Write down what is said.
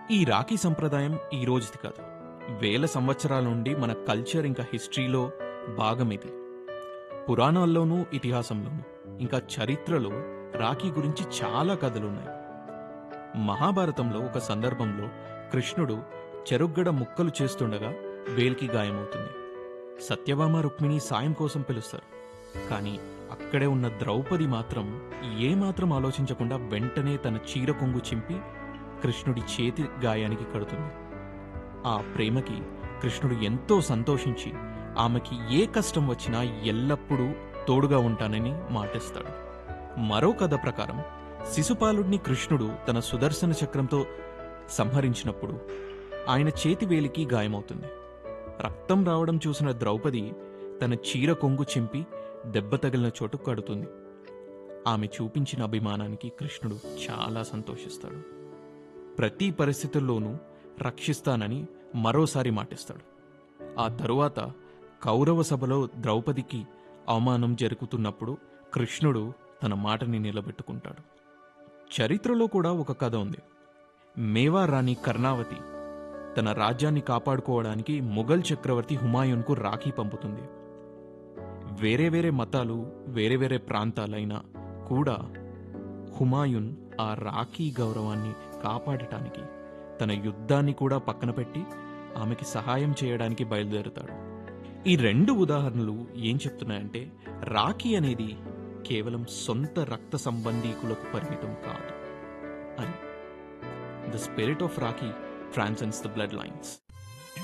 ఈ రాఖీ సంప్రదాయం ఈ రోజుది కాదు వేల సంవత్సరాల నుండి మన కల్చర్ ఇంకా హిస్టరీలో భాగం ఇది పురాణాల్లోనూ ఇతిహాసంలోనూ ఇంకా చరిత్రలో రాఖీ గురించి చాలా కథలున్నాయి మహాభారతంలో ఒక సందర్భంలో కృష్ణుడు చెరుగ్గడ ముక్కలు చేస్తుండగా వేలికి గాయమవుతుంది సత్యభామ రుక్మిణి సాయం కోసం పిలుస్తారు కానీ అక్కడే ఉన్న ద్రౌపది మాత్రం ఏమాత్రం ఆలోచించకుండా వెంటనే తన చీర కొంగు చింపి కృష్ణుడి చేతి గాయానికి కడుతుంది ఆ ప్రేమకి కృష్ణుడు ఎంతో సంతోషించి ఆమెకి ఏ కష్టం వచ్చినా ఎల్లప్పుడూ తోడుగా ఉంటానని మాటిస్తాడు మరో కథ ప్రకారం శిశుపాలుడిని కృష్ణుడు తన సుదర్శన చక్రంతో సంహరించినప్పుడు ఆయన చేతి వేలికి గాయమవుతుంది రక్తం రావడం చూసిన ద్రౌపది తన చీర కొంగు చింపి దెబ్బ తగిలిన చోటు కడుతుంది ఆమె చూపించిన అభిమానానికి కృష్ణుడు చాలా సంతోషిస్తాడు ప్రతి పరిస్థితుల్లోనూ రక్షిస్తానని మరోసారి మాటిస్తాడు ఆ తరువాత కౌరవ సభలో ద్రౌపదికి అవమానం జరుగుతున్నప్పుడు కృష్ణుడు తన మాటని నిలబెట్టుకుంటాడు చరిత్రలో కూడా ఒక కథ ఉంది మేవా రాణి కర్ణావతి తన రాజ్యాన్ని కాపాడుకోవడానికి మొఘల్ చక్రవర్తి హుమాయూన్కు రాఖీ పంపుతుంది వేరే వేరే మతాలు వేరే వేరే ప్రాంతాలైనా కూడా హుమాయూన్ ఆ రాఖీ గౌరవాన్ని కాపాడటానికి తన యుద్ధాన్ని కూడా పక్కన పెట్టి ఆమెకి సహాయం చేయడానికి బయలుదేరుతాడు ఈ రెండు ఉదాహరణలు ఏం చెప్తున్నాయంటే రాఖీ అనేది కేవలం సొంత రక్త సంబంధీకులకు పరిమితం కాదు అని the spirit of Rakhi transcends the blood lines